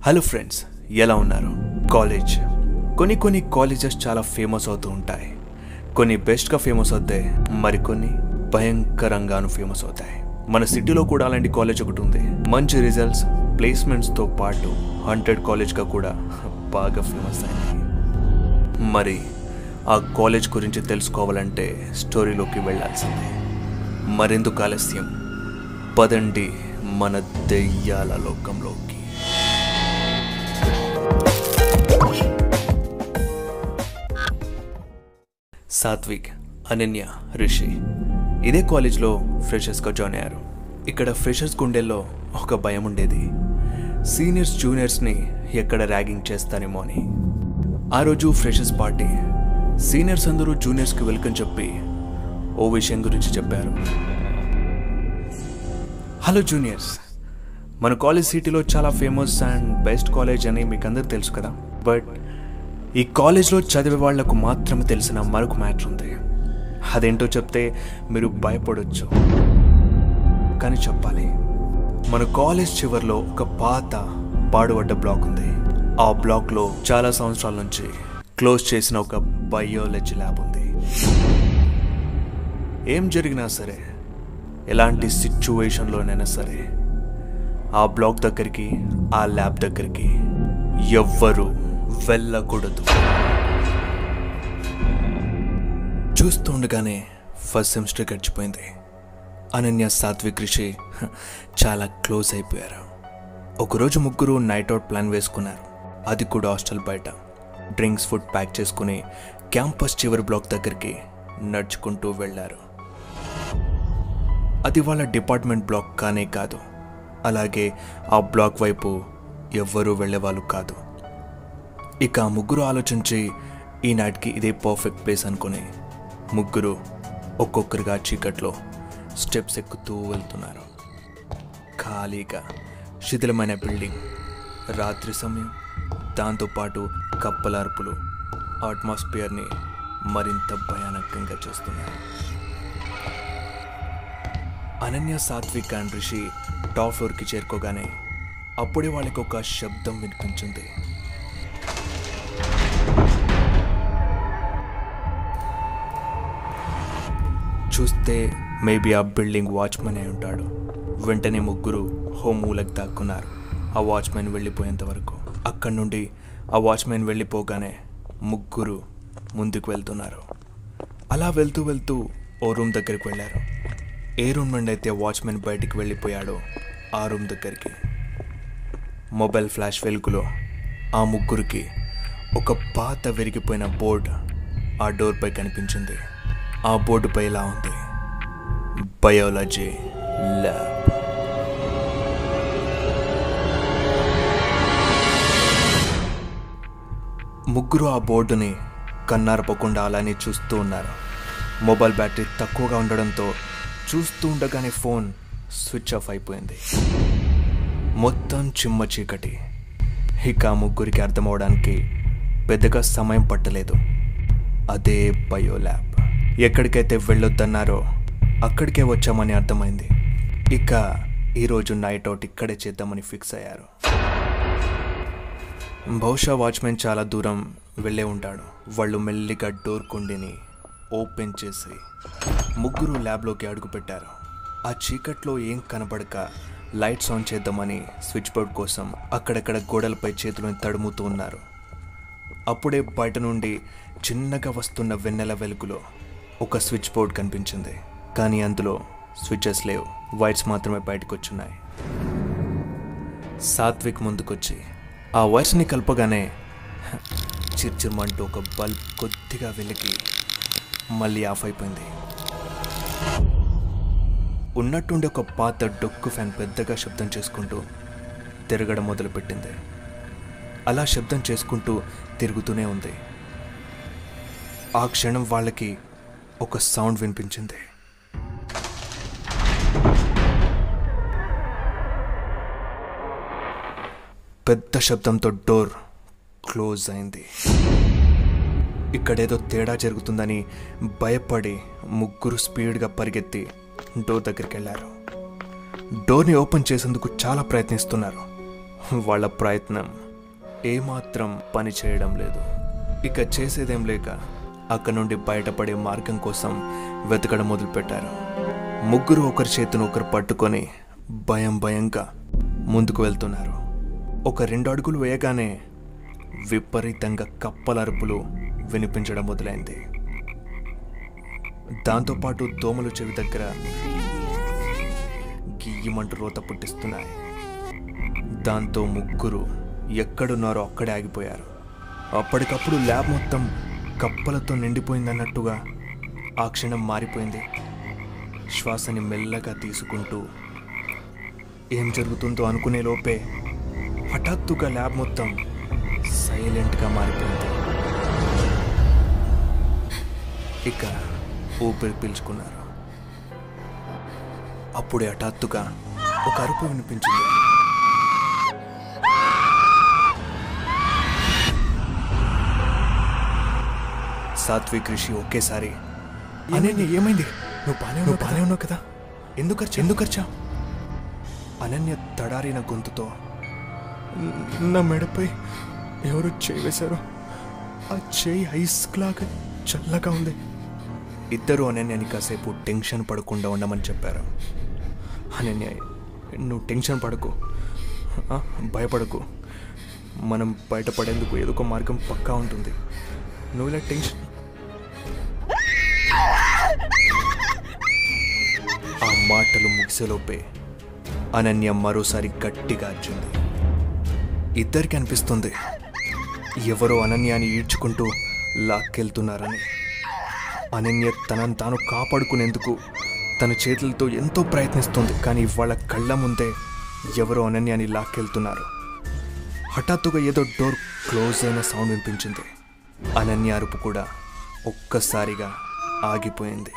Hello friends ఎలా ఉన్నారు college కొన్ని కొన్ని కాలేజెస్ చాలా ఫేమస్ అవుతూ ఉంటాయి కొన్ని బెస్ట్గా ఫేమస్ అవుతాయి మరికొన్ని భయంకరంగాను ఫేమస్ అవుతాయి మన సిటీలో కూడా అలాంటి కాలేజ్ ఒకటి ఉంది మంచి రిజల్ట్స్ ప్లేస్మెంట్స్తో పాటు హండ్రెడ్ కాలేజ్గా కూడా బాగా ఫేమస్ అయింది మరి ఆ కాలేజ్ గురించి తెలుసుకోవాలంటే స్టోరీలోకి వెళ్ళాల్సిందే మరెందుకు ఆలస్యం పదండి మన దెయ్యాల లోకంలోకి సాత్విక్ అనన్య రిషి ఇదే కాలేజ్లో ఫ్రెషర్స్గా జాయిన్ అయ్యారు ఇక్కడ ఫ్రెషర్స్ గుండెల్లో ఒక భయం ఉండేది సీనియర్స్ జూనియర్స్ని ఎక్కడ ర్యాగింగ్ చేస్తానేమో అని ఆ రోజు ఫ్రెషర్స్ పార్టీ సీనియర్స్ అందరూ జూనియర్స్కి వెల్కమ్ చెప్పి ఓ విషయం గురించి చెప్పారు హలో జూనియర్స్ మన కాలేజ్ సిటీలో చాలా ఫేమస్ అండ్ బెస్ట్ కాలేజ్ అని మీకు అందరు తెలుసు కదా బట్ ఈ కాలేజ్లో చదివే వాళ్లకు మాత్రమే తెలిసిన మరొక మ్యాటర్ ఉంది అదేంటో చెప్తే మీరు భయపడొచ్చు కానీ చెప్పాలి మన కాలేజ్ చివరిలో ఒక పాత పాడుబడ్డ బ్లాక్ ఉంది ఆ బ్లాక్లో చాలా సంవత్సరాల నుంచి క్లోజ్ చేసిన ఒక బయోలజీ ల్యాబ్ ఉంది ఏం జరిగినా సరే ఎలాంటి సిచ్యువేషన్లోనైనా సరే ఆ బ్లాక్ దగ్గరికి ఆ ల్యాబ్ దగ్గరికి ఎవ్వరూ వెళ్ళకూడదు చూస్తుండగానే ఫస్ట్ సెమిస్టర్ గడిచిపోయింది అనన్య సాత్విక్ రిషి హ, చాలా క్లోజ్ అయిపోయారు ఒకరోజు ముగ్గురు నైట్ అవుట్ ప్లాన్ వేసుకున్నారు అది కూడా హాస్టల్ బయట డ్రింక్స్ ఫుడ్ ప్యాక్ చేసుకుని క్యాంపస్ చివరి బ్లాక్ దగ్గరికి నడుచుకుంటూ వెళ్ళారు అది వాళ్ళ డిపార్ట్మెంట్ బ్లాక్ కానే కాదు అలాగే ఆ బ్లాక్ వైపు ఎవ్వరూ వెళ్ళేవాళ్ళు కాదు ఇక ఆ ముగ్గురు ఆలోచించి ఈనాటికి ఇదే పర్ఫెక్ట్ ప్లేస్ అనుకుని ముగ్గురు ఒక్కొక్కరిగా చీకట్లో స్టెప్స్ ఎక్కుతూ వెళ్తున్నారు ఖాళీగా శిథిలమైన బిల్డింగ్ రాత్రి సమయం దాంతోపాటు కప్పల అరుపులు అట్మాస్ఫియర్ని మరింత భయానకంగా చేస్తున్నారు అనన్య సాత్విక్ అండ్ రిషి టాప్ ఫ్లోర్కి చేరుకోగానే అప్పుడే వాళ్ళకి ఒక శబ్దం వినిపించింది చూస్తే మేబీ ఆ బిల్డింగ్ వాచ్మెన్ అయి ఉంటాడు వెంటనే ముగ్గురు హోమ్ మూలకు దాక్కున్నారు ఆ వాచ్మెన్ వెళ్ళిపోయేంత వరకు అక్కడి నుండి ఆ వాచ్మెన్ వెళ్ళిపోగానే ముగ్గురు ముందుకు వెళ్తున్నారు అలా వెళ్తూ వెళ్తూ ఓ రూమ్ దగ్గరికి వెళ్ళారు ఏ రూమ్ నుండి అయితే వాచ్మెన్ బయటికి వెళ్ళిపోయాడో ఆ రూమ్ దగ్గరికి మొబైల్ ఫ్లాష్ వెలుగులో ఆ ముగ్గురికి ఒక పాత విరిగిపోయిన బోర్డ్ ఆ డోర్పై కనిపించింది ఆ బోర్డుపై ఇలా ఉంది బయోలజీ ల్యాబ్ ముగ్గురు ఆ బోర్డుని కన్నారపోకుండా అలానే చూస్తూ ఉన్నారు మొబైల్ బ్యాటరీ తక్కువగా ఉండడంతో చూస్తూ ఉండగానే ఫోన్ స్విచ్ ఆఫ్ అయిపోయింది మొత్తం చిమ్మ చీకటి ఇక ఆ ముగ్గురికి అర్థమవడానికి పెద్దగా సమయం పట్టలేదు అదే బయో ల్యాబ్ ఎక్కడికైతే వెళ్ళొద్దన్నారో అక్కడికే వచ్చామని అర్థమైంది ఇక ఈరోజు నైట్ అవుట్ ఇక్కడే చేద్దామని ఫిక్స్ అయ్యారు బహుశా వాచ్మెన్ చాలా దూరం వెళ్ళే ఉంటాడు వాళ్ళు మెల్లిగా డోర్ కుండిని ఓపెన్ చేసి ముగ్గురు ల్యాబ్లోకి అడుగుపెట్టారు ఆ చీకట్లో ఏం కనబడక లైట్స్ ఆన్ చేద్దామని స్విచ్ బోర్డ్ కోసం అక్కడక్కడ గోడలపై చేతులను తడుముతూ ఉన్నారు అప్పుడే బయట నుండి చిన్నగా వస్తున్న వెన్నెల వెలుగులో ఒక స్విచ్ బోర్డ్ కనిపించింది కానీ అందులో స్విచెస్ లేవు వైర్స్ మాత్రమే బయటకు వచ్చున్నాయి సాత్విక్ ముందుకొచ్చి ఆ వైర్స్ని కలపగానే చిర్చిర్మంటూ ఒక బల్బ్ కొద్దిగా వెలిగి మళ్ళీ ఆఫ్ అయిపోయింది ఉన్నట్టుండి ఒక పాత డొక్కు ఫ్యాన్ పెద్దగా శబ్దం చేసుకుంటూ తిరగడం మొదలుపెట్టింది అలా శబ్దం చేసుకుంటూ తిరుగుతూనే ఉంది ఆ క్షణం వాళ్ళకి ఒక సౌండ్ వినిపించింది పెద్ద శబ్దంతో డోర్ క్లోజ్ అయింది ఇక్కడేదో తేడా జరుగుతుందని భయపడి ముగ్గురు స్పీడ్గా పరిగెత్తి డోర్ దగ్గరికి వెళ్ళారు డోర్ని ఓపెన్ చేసేందుకు చాలా ప్రయత్నిస్తున్నారు వాళ్ళ ప్రయత్నం ఏమాత్రం పని చేయడం లేదు ఇక చేసేదేం లేక అక్కడ నుండి బయటపడే మార్గం కోసం వెతకడం మొదలుపెట్టారు ముగ్గురు ఒకరి చేతిని ఒకరు పట్టుకొని భయం భయంగా ముందుకు వెళ్తున్నారు ఒక రెండు అడుగులు వేయగానే విపరీతంగా కప్పల అరుపులు వినిపించడం మొదలైంది దాంతోపాటు దోమలు చెవి దగ్గర గియ్యమంటూ రోత పుట్టిస్తున్నాయి దాంతో ముగ్గురు ఎక్కడున్నారో అక్కడే ఆగిపోయారు అప్పటికప్పుడు ల్యాబ్ మొత్తం కప్పలతో నిండిపోయిందన్నట్టుగా ఆ క్షణం మారిపోయింది శ్వాసని మెల్లగా తీసుకుంటూ ఏం జరుగుతుందో అనుకునే లోపే హఠాత్తుగా ల్యాబ్ మొత్తం సైలెంట్గా మారిపోయింది ఇక ఊపిరి పీల్చుకున్నారు అప్పుడే హఠాత్తుగా ఒక అరుపు వినిపించింది సాత్విక్ ఋషి ఒకేసారి అనన్య ఏమైంది నువ్వు బానే నువ్వు బానే ఉన్నావు కదా ఎందుకు ఖర్చు ఎందుకు ఖర్చా అనన్య తడారిన గొంతుతో నా మెడపై ఎవరు చేయి వేశారు ఆ చేయి ఐస్ లాగా చల్లగా ఉంది ఇద్దరు అనన్యని కాసేపు టెన్షన్ పడకుండా ఉండమని చెప్పారు అనన్య నువ్వు టెన్షన్ పడకు ఆ, భయపడకు మనం బయటపడేందుకు ఏదో ఒక మార్గం పక్కా ఉంటుంది నువ్వు ఇలా టెన్షన్ ఆ మాటలు ముగిసేలోపే అనన్య మరోసారి గట్టిగా అర్చింది ఇద్దరికి అనిపిస్తుంది ఎవరో అనన్యాన్ని ఈడ్చుకుంటూ లాక్కెళ్తున్నారని అనన్య తనను తాను కాపాడుకునేందుకు తన చేతులతో ఎంతో ప్రయత్నిస్తుంది కానీ వాళ్ళ కళ్ళ ముందే ఎవరో అనన్యాన్ని లాక్కెళ్తున్నారు హఠాత్తుగా ఏదో డోర్ క్లోజ్ అయిన సౌండ్ వినిపించింది అనన్య అరుపు కూడా ఒక్కసారిగా ఆగిపోయింది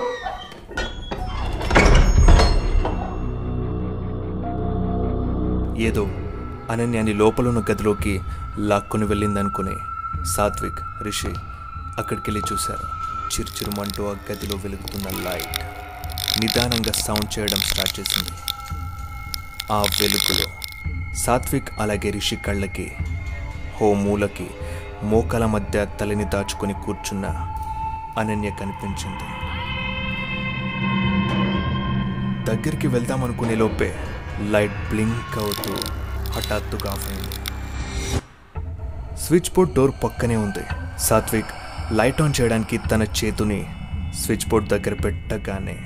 ఏదో అనన్యాన్ని లోపలున్న గదిలోకి లాక్కుని వెళ్ళిందనుకుని సాత్విక్ రిషి అక్కడికి వెళ్ళి చూశారు చిరుచిరుమంటూ ఆ గదిలో వెలుగుతున్న లైట్ నిదానంగా సౌండ్ చేయడం స్టార్ట్ చేసింది ఆ వెలుగులో సాత్విక్ అలాగే రిషి కళ్ళకి హో మూలకి మోకాల మధ్య తలని దాచుకొని కూర్చున్న అనన్య కనిపించింది దగ్గరికి వెళ్దామనుకునే లోపే లైట్ బ్లింక్ అవుతూ హఠాత్తుగా ఆఫ్ అయింది స్విచ్ బోర్డ్ డోర్ పక్కనే ఉంది సాత్విక్ లైట్ ఆన్ చేయడానికి తన చేతుని స్విచ్ బోర్డ్ దగ్గర పెట్టగానే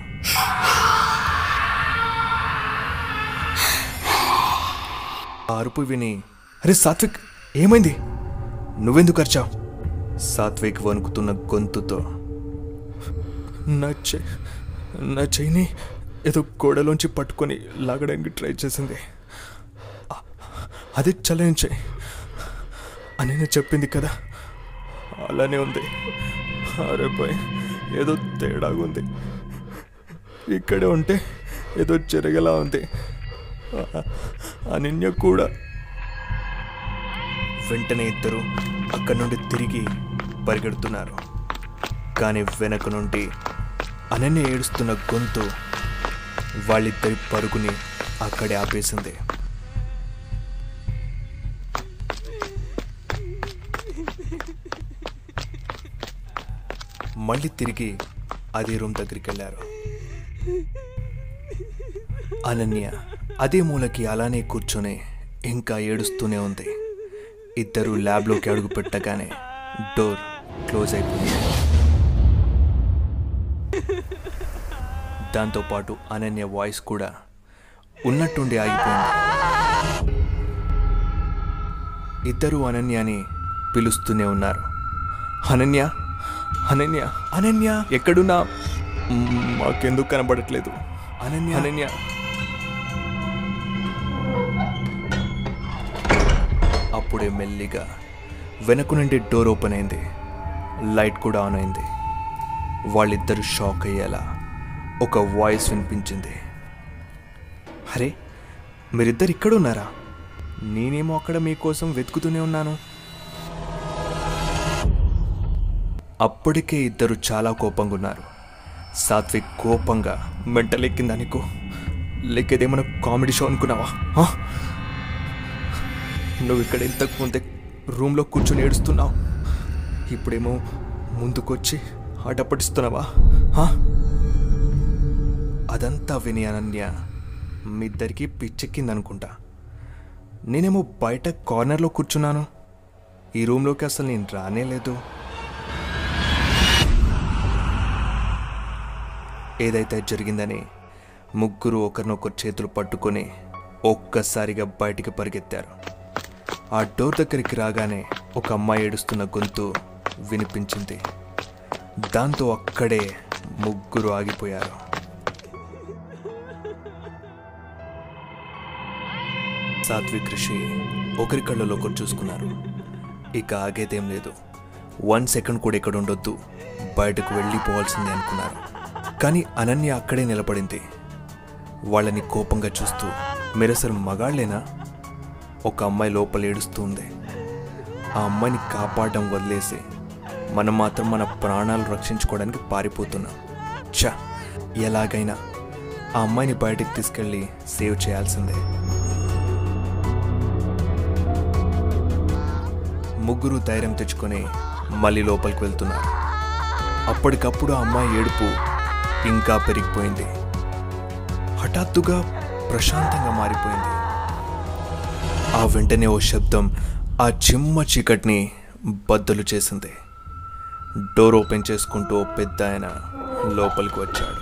ఆ అరుపు విని అరే సాత్విక్ ఏమైంది నువ్వెందుకు అరిచావు సాత్విక్ వణుకుతున్న గొంతుతో నా చె నా చెయ్యిని ఏదో గోడలోంచి పట్టుకొని లాగడానికి ట్రై చేసింది ఆ- అది చల్లని చెయ్యి అని నేను చెప్పింది కదా అలానే ఉంది అరే బాయ్ ఏదో తేడాగా ఉంది ఇక్కడే ఉంటే ఏదో చెరగలా ఉంది ఆ- అనన్య కూడా వెంటనే ఇద్దరు అక్కడి నుండి తిరిగి పరిగెడుతున్నారు కానీ వెనక నుండి అనన్య ఏడుస్తున్న గొంతు వాళ్ళిద్దరి పరుగుని అక్కడే ఆపేసింది మళ్ళీ తిరిగి అదే రూమ్ దగ్గరికి వెళ్ళారు అనన్య అదే మూలకి అలానే కూర్చొని ఇంకా ఏడుస్తూనే ఉంది ఇద్దరు ల్యాబ్లోకి అడుగు పెట్టగానే డోర్ క్లోజ్ అయిపోయింది దాంతోపాటు అనన్య వాయిస్ కూడా ఉన్నట్టుండి ఆగిపోయింది ఇద్దరు అనన్యని పిలుస్తూనే ఉన్నారు అనన్య అనన్య అనన్య ఎక్కడున్నా మ్మ్, మాకెందుకు కనబడట్లేదు అనన్య అనన్య అప్పుడే మెల్లిగా వెనక నుండి డోర్ ఓపెన్ అయింది లైట్ కూడా ఆన్ అయింది వాళ్ళిద్దరూ షాక్ అయ్యేలా ఒక వాయిస్ వినిపించింది అరే మీరిద్దరు ఇక్కడ ఉన్నారా నేనేమో అక్కడ మీకోసం వెతుకుతూనే ఉన్నాను అప్పటికే ఇద్దరు చాలా కోపంగా ఉన్నారు సాత్విక్ కోపంగా మెంటలెక్కిందా నీకు లేక ఇదేమైనా కామెడీ షో అనుకున్నావా ఆ? నువ్వు ఇక్కడ ఇంతకు ముందే రూమ్లో కూర్చొని ఏడుస్తున్నావు ఇప్పుడేమో ముందుకొచ్చి ఆటపడిస్తున్నావా హా? అదంతా విని అనన్య మీ ఇద్దరికి పిచ్చెక్కిందనుకుంటా నేనేమో బయట కార్నర్లో కూర్చున్నాను ఈ రూమ్లోకి అసలు నేను రానే లేదు ఏదైతే జరిగిందని ముగ్గురు ఒకరినొకరు చేతులు పట్టుకొని ఒక్కసారిగా బయటికి పరిగెత్తారు ఆ డోర్ దగ్గరికి రాగానే ఒక అమ్మాయి ఏడుస్తున్న గొంతు వినిపించింది దాంతో అక్కడే ముగ్గురు ఆగిపోయారు సాత్విక్ రిషి ఒకరి కళ్ళలో ఒకరు చూసుకున్నారు ఇక ఆగేదేం లేదు వన్ సెకండ్ కూడా ఇక్కడ ఉండొద్దు బయటకు వెళ్ళిపోవాల్సిందే అనుకున్నారు కానీ అనన్య అక్కడే నిలబడింది వాళ్ళని కోపంగా చూస్తూ మీరసలు మగాళ్ళేనా ఒక అమ్మాయి లోపల ఏడుస్తూ ఉంది ఆ అమ్మాయిని కాపాడడం వదిలేసి మనం మాత్రం మన ప్రాణాలు రక్షించుకోవడానికి పారిపోతున్నాం ఛ ఎలాగైనా ఆ అమ్మాయిని బయటికి తీసుకెళ్ళి సేవ్ చేయాల్సిందే ముగ్గురు ధైర్యం తెచ్చుకొని మళ్ళీ లోపలికి వెళ్తున్నారు అప్పటికప్పుడు ఆ అమ్మాయి ఏడుపు ఇంకా పెరిగిపోయింది హఠాత్తుగా ప్రశాంతంగా మారిపోయింది ఆ వెంటనే ఓ శబ్దం ఆ చిమ్మ చీకటిని బద్దలు చేసింది డోర్ ఓపెన్ చేసుకుంటూ ఓ పెద్ద ఆయన లోపలికి వచ్చాడు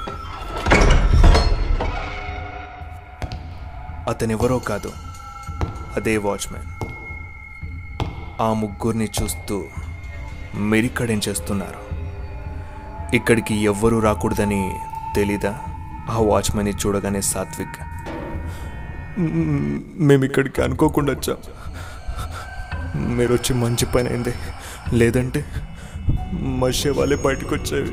అతనెవరో కాదు అదే వాచ్మెన్ ఆ ముగ్గురిని చూస్తూ మీరిక్కడేం చేస్తున్నారు ఇక్కడికి ఎవ్వరూ రాకూడదని తెలీదా ఆ వాచ్మెన్ని చూడగానే సాత్విక్ మేము ఇక్కడికి అనుకోకుండా వచ్చాం మీరు వచ్చి మంచి పని అయింది లేదంటే మా శవాలే బయటకు వచ్చేవి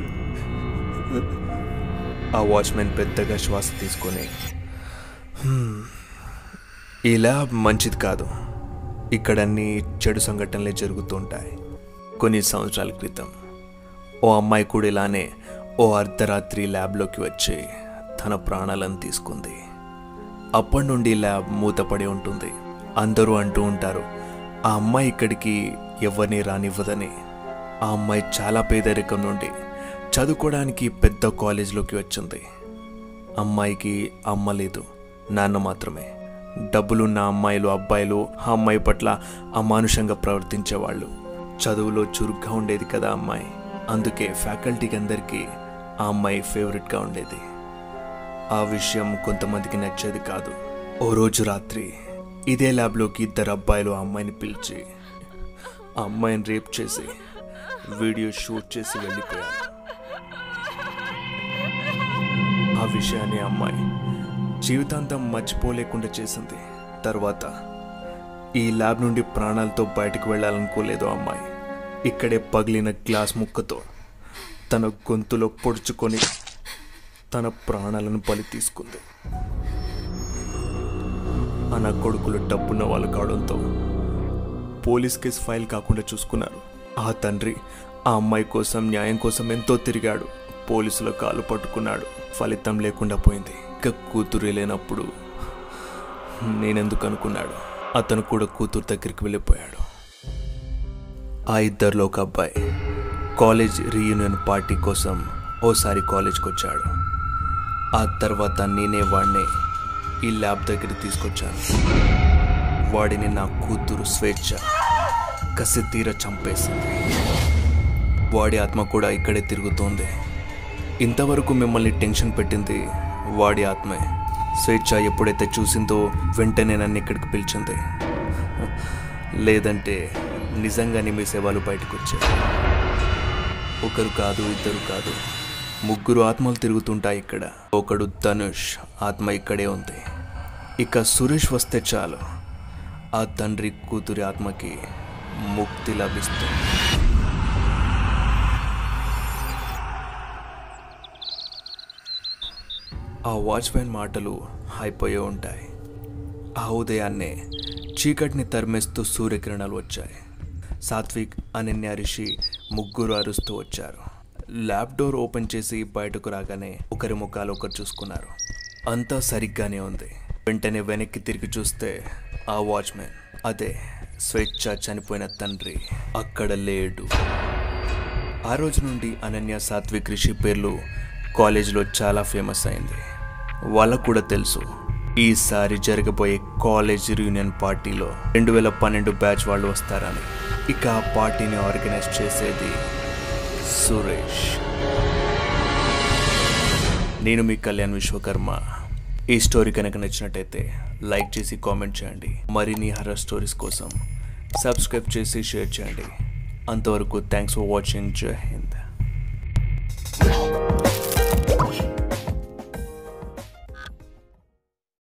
ఆ వాచ్మెన్ పెద్దగా శ్వాస తీసుకొని "హ్మ్, ఇలా మంచిది కాదు ఇక్కడ అన్ని చెడు సంఘటనలే జరుగుతుంటాయి కొన్ని సంవత్సరాల క్రితం ఓ అమ్మాయి కూడా ఇలానే ఓ అర్ధరాత్రి ల్యాబ్లోకి వచ్చి తన ప్రాణాలను తీసుకుంది అప్పటి నుండి ల్యాబ్ మూతపడి ఉంటుంది అందరూ అంటూ ఉంటారు ఆ అమ్మాయి ఇక్కడికి ఎవరిని రానివ్వదని ఆ అమ్మాయి చాలా పేదరికం నుండి చదువుకోవడానికి పెద్ద కాలేజీలోకి వచ్చింది అమ్మాయికి అమ్మ లేదు నాన్న మాత్రమే డబ్బులున్న అమ్మాయిలు అబ్బాయిలు ఆ అమ్మాయి పట్ల అమానుషంగా ప్రవర్తించేవాళ్ళు చదువులో చురుగ్గా ఉండేది కదా అమ్మాయి అందుకే ఫ్యాకల్టీకి అందరికీ ఆ అమ్మాయి ఫేవరెట్గా ఉండేది ఆ విషయం కొంతమందికి నచ్చేది కాదు ఓ రోజు రాత్రి ఇదే ల్యాబ్లోకి ఇద్దరు అబ్బాయిలు ఆ అమ్మాయిని పిలిచి ఆ అమ్మాయిని రేప్ చేసి వీడియో షూట్ చేసి వెళ్ళిపోయారు ఆ విషయాన్ని ఆ అమ్మాయి జీవితాంతం మర్చిపోలేకుండా చేసింది తర్వాత ఈ ల్యాబ్ నుండి ప్రాణాలతో బయటకు వెళ్ళాలనుకోలేదు ఆ అమ్మాయి ఇక్కడే పగిలిన గ్లాస్ ముక్కతో తన గొంతులో పొడుచుకొని తన ప్రాణాలను బలి తీసుకుంది అన్న కొడుకులు డబ్బున్న వాళ్ళు కావడంతో పోలీస్ కేసు ఫైల్ కాకుండా చూసుకున్నారు ఆ తండ్రి ఆ అమ్మాయి కోసం న్యాయం కోసం ఎంతో తిరిగాడు పోలీసుల కాలు పట్టుకున్నాడు ఫలితం లేకుండా పోయింది ఇక కూతురు లేనప్పుడు నేనెందుకు అనుకున్నాడు అతను కూడా కూతురు దగ్గరికి వెళ్ళిపోయాడు ఆ ఇద్దరిలో ఒక అబ్బాయి కాలేజ్ రీయూనియన్ పార్టీ కోసం ఓసారి కాలేజ్కి వచ్చాడు ఆ తర్వాత నేనే వాడిని ఈ ల్యాబ్ దగ్గరికి తీసుకొచ్చాను వాడిని నా కూతురు స్వేచ్ఛ కసి తీర చంపేసింది వాడి ఆత్మ కూడా ఇక్కడే తిరుగుతోంది ఇంతవరకు మిమ్మల్ని టెన్షన్ పెట్టింది వాడి ఆత్మే స్వేచ్ఛ ఎప్పుడైతే చూసిందో వెంటనే నన్ను ఇక్కడికి పిలిచింది లేదంటే నిజంగానే మీ సేవలు బయటకు వచ్చాయి ఒకరు కాదు ఇద్దరు కాదు ముగ్గురు ఆత్మలు తిరుగుతుంటాయి ఇక్కడ ఒకడు ధనుష్ ఆత్మ ఇక్కడే ఉంది ఇక సురేష్ వస్తే చాలు ఆ తండ్రి కూతురి ఆత్మకి ముక్తి లభిస్తుంది ఆ వాచ్మెన్ మాటలు అయిపోయే ఉంటాయి ఆ ఉదయాన్నే చీకటిని తరిమేస్తూ సూర్యకిరణాలు వచ్చాయి సాత్విక్ అనన్య రిషి ముగ్గురు అరుస్తూ వచ్చారు ల్యాబ్ డోర్ ఓపెన్ చేసి బయటకు రాగానే ఒకరి ముఖాలు ఒకరు చూసుకున్నారు అంతా సరిగ్గానే ఉంది వెంటనే వెనక్కి తిరిగి చూస్తే ఆ వాచ్మెన్ అదే స్వేచ్ఛ చనిపోయిన తండ్రి అక్కడ లేడు ఆ రోజు నుండి అనన్య సాత్విక్ రిషి పేర్లు కాలేజీలో చాలా ఫేమస్ అయింది వాళ్ళకు కూడా తెలుసు ఈసారి జరగబోయే కాలేజ్ రీయూనియన్ పార్టీలో రెండు వేల పన్నెండు బ్యాచ్ వాళ్ళు వస్తారని ఇక ఆ పార్టీని ఆర్గనైజ్ చేసేది సురేష్ నేను మీ కళ్యాణ్ విశ్వకర్మ ఈ స్టోరీ కనుక నచ్చినట్టయితే లైక్ చేసి కామెంట్ చేయండి మరిన్ని హర్రర్ స్టోరీస్ కోసం సబ్స్క్రైబ్ చేసి షేర్ చేయండి అంతవరకు థ్యాంక్స్ ఫర్ వాచింగ్ జై హింద్